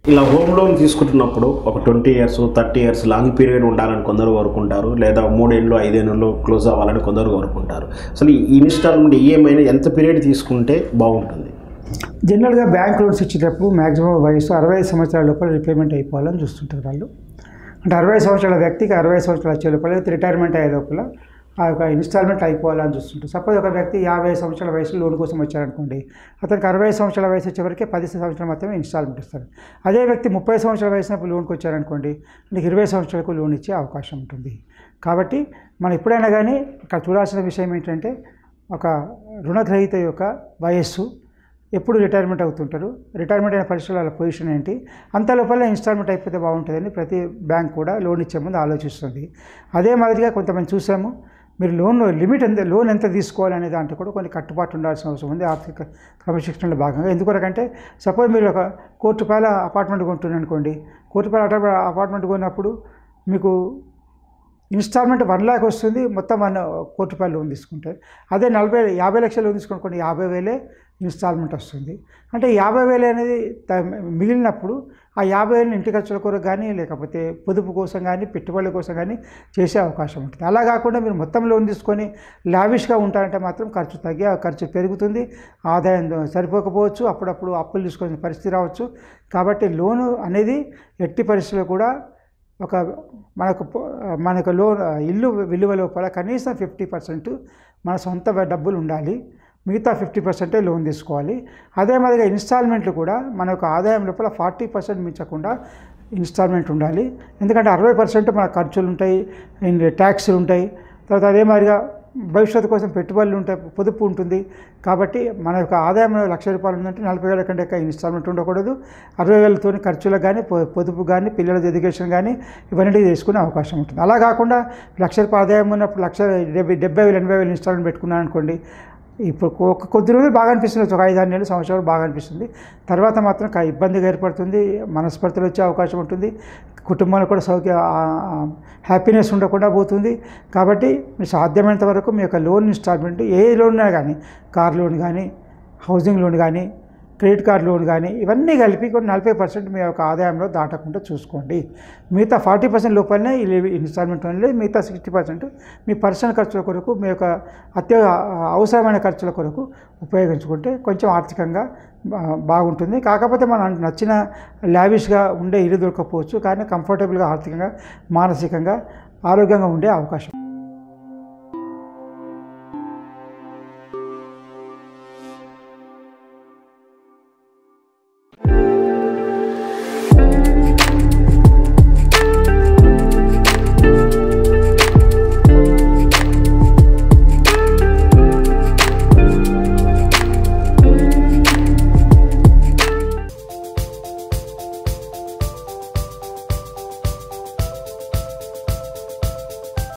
ఇలా home loan తీసుకుంటున్నప్పుడు ఒక twenty years thirty years long period ఉండాలని కొందరు కోరుకుంటారు లేదా మూడేళ్ళు ఐదేళ్ళు క్లోజ్ అవ్వాలని కొందరు కోరుకుంటారు అసలు ఈ ఇన్స్టాల్మెంట్ ఈఎంఐని ఎంత పీరియడ్ తీసుకుంటే బాగుంటుంది జనరల్గా బ్యాంక్ లోన్స్ ఇచ్చేటప్పుడు మ్యాక్సిమం వయసు అరవై ఐదు సంవత్సరాల లోపల రిపేమెంట్ అయిపోవాలని చూస్తుంటారు వాళ్ళు అంటే అరవై సంవత్సరాల వ్యక్తికి అరవై సంవత్సరాలు వచ్చే లోపల రిటైర్మెంట్ అయ్యే లోపల ఆ యొక్క ఇన్స్టాల్మెంట్ అయిపోవాలని చూస్తుంటారు సపోజ్ ఒక వ్యక్తి యాభై సంవత్సరాల వయసు లోన్ కోసం వచ్చారనుకోండి అతనికి అరవై సంవత్సరాల వయసు వచ్చేవరకే పది సంవత్సరాలు మాత్రమే ఇన్స్టాల్మెంట్ ఇస్తారు అదే వ్యక్తి ముప్పై సంవత్సరాల వయసునప్పుడు లోన్కి వచ్చారనుకోండి అంటే ఇరవై సంవత్సరాలకు లోన్ ఇచ్చే అవకాశం ఉంటుంది కాబట్టి మనం ఎప్పుడైనా కానీ ఇక్కడ చూడాల్సిన విషయం ఏంటంటే ఒక రుణగ్రహీత యొక్క వయస్సు ఎప్పుడు రిటైర్మెంట్ అవుతుంటారు రిటైర్మెంట్ అయిన పరిస్థితుల్లో వాళ్ళ పొజిషన్ ఏంటి అంత లోపల ఇన్స్టాల్మెంట్ అయిపోతే బాగుంటుందని ప్రతి బ్యాంక్ కూడా లోన్ ఇచ్చే ముందు ఆలోచిస్తుంది అదే మాదిరిగా కొంతమంది చూసాము మీరు లోన్ లిమిట్ ఎంత లోన్ ఎంత తీసుకోవాలనే దాంట్లో కూడా కొన్ని కట్టుబాటు ఉండాల్సిన అవసరం ఉంది ఆర్థిక క్రమశిక్షణలో భాగంగా ఎందుకొరకంటే సపోజ్ మీరు ఒక కోటి రూపాయల అపార్ట్మెంట్ కొంటున్నారు అనుకోండి కోటి రూపాయల అపార్ట్మెంట్ కొన్నప్పుడు మీకు ఇన్స్టాల్మెంట్ వన్ ల్యాక్ వస్తుంది మొత్తం వన్ కోటి రూపాయలు లోన్ తీసుకుంటే అదే నలభై యాభై లక్షలు లోన్ తీసుకుంటే యాభై వేలే ఇన్స్టాల్మెంట్ వస్తుంది అంటే యాభై వేలు అనేది త- మిగిలినప్పుడు ఆ యాభై వేలని ఇంటి ఖర్చుల కొరకు కానీ లేకపోతే పొదుపు కోసం కానీ పెట్టుబడుల కోసం కానీ చేసే అవకాశం ఉంటుంది అలా కాకుండా మీరు మొత్తం లోన్ తీసుకొని లావిష్గా ఉంటారంటే మాత్రం ఖర్చు తగ్గి ఆ ఖర్చు పెరుగుతుంది ఆదాయం సరిపోకపోవచ్చు అప్పుడప్పుడు అప్పులు తీసుకునే పరిస్థితి రావచ్చు కాబట్టి లోను అనేది ఎట్టి పరిస్థితుల్లో కూడా ఒక మనకు పో- మనకు లోన్ ఇల్లు విలువ లోపల కనీసం ఫిఫ్టీ పర్సెంట్ మన సొంత డబ్బులు ఉండాలి మిగతా ఫిఫ్టీ పర్సెంటే లోన్ తీసుకోవాలి అదే మాదిరిగా ఇన్స్టాల్మెంట్లు కూడా మన యొక్క ఆదాయం లోపల ఫార్టీ పర్సెంట్ మించకుండా ఇన్స్టాల్మెంట్ ఉండాలి ఎందుకంటే అరవై పర్సెంట్ మన ఖర్చులు ఉంటాయి ట్యాక్స్లు ఉంటాయి తర్వాత అదే మాదిరిగా భవిష్యత్తు కోసం పెట్టుబడులు ఉంటాయి పొదుపు ఉంటుంది కాబట్టి మన యొక్క ఆదాయం లక్ష రూపాయలు ఉందంటే నలభై వేల కంటే ఎక్కువ ఇన్స్టాల్మెంట్ ఉండకూడదు అరవై వేలతో ఖర్చులకు కానీ పొ- పొదుపు కానీ పిల్లల ఎడ్యుకేషన్ కానీ ఇవన్నీ చేసుకునే అవకాశం ఉంటుంది అలా కాకుండా లక్ష రూపాయల ఆదాయం ఉన్నప్పుడు లక్ష డెబ్బై డెబ్బై వేలు ఎనభై వేలు ఇన్స్టాల్మెంట్ పెట్టుకున్నాను అనుకోండి ఇప్పుడు ఒక కొద్ది రోజులు బాగా అనిపిస్తుంది ఒక ఐదు ఆరు నెలలు సంవత్సరాలు బాగా అనిపిస్తుంది తర్వాత మాత్రం కా- ఇబ్బందిగా ఏర్పడుతుంది మనస్పర్ధలు వచ్చే అవకాశం ఉంటుంది కుటుంబంలో కూడా సౌఖ్య హ్యాపీనెస్ ఉండకుండా పోతుంది కాబట్టి మీరు సాధ్యమైనంత వరకు మీ యొక్క లోన్ ఇన్స్టాల్మెంట్ ఏ లోన్ అయినా కానీ కార్ లోన్ కానీ హౌసింగ్ లోన్ కానీ క్రెడిట్ కార్డ్ లోన్ కానీ ఇవన్నీ కలిపి కూడా నలభై పర్సెంట్ మీ యొక్క ఆదాయంలో దాటకుండా చూసుకోండి మిగతా ఫార్టీ పర్సెంట్ లోపలనే ఈ ఇన్స్టాల్మెంట్ లోన్లు మిగతా సిక్స్టీ పర్సెంట్ మీ పర్సనల్ ఖర్చుల కొరకు మీ యొక్క అత్య అవసరమైన ఖర్చుల కొరకు ఉపయోగించుకుంటే కొంచెం ఆర్థికంగా బా- బాగుంటుంది కాకపోతే మనం నచ్చిన లావిష్గా ఉండే ఇల్లు దొరకకపోవచ్చు కానీ కంఫర్టబుల్గా ఆర్థికంగా మానసికంగా ఆరోగ్యంగా ఉండే అవకాశం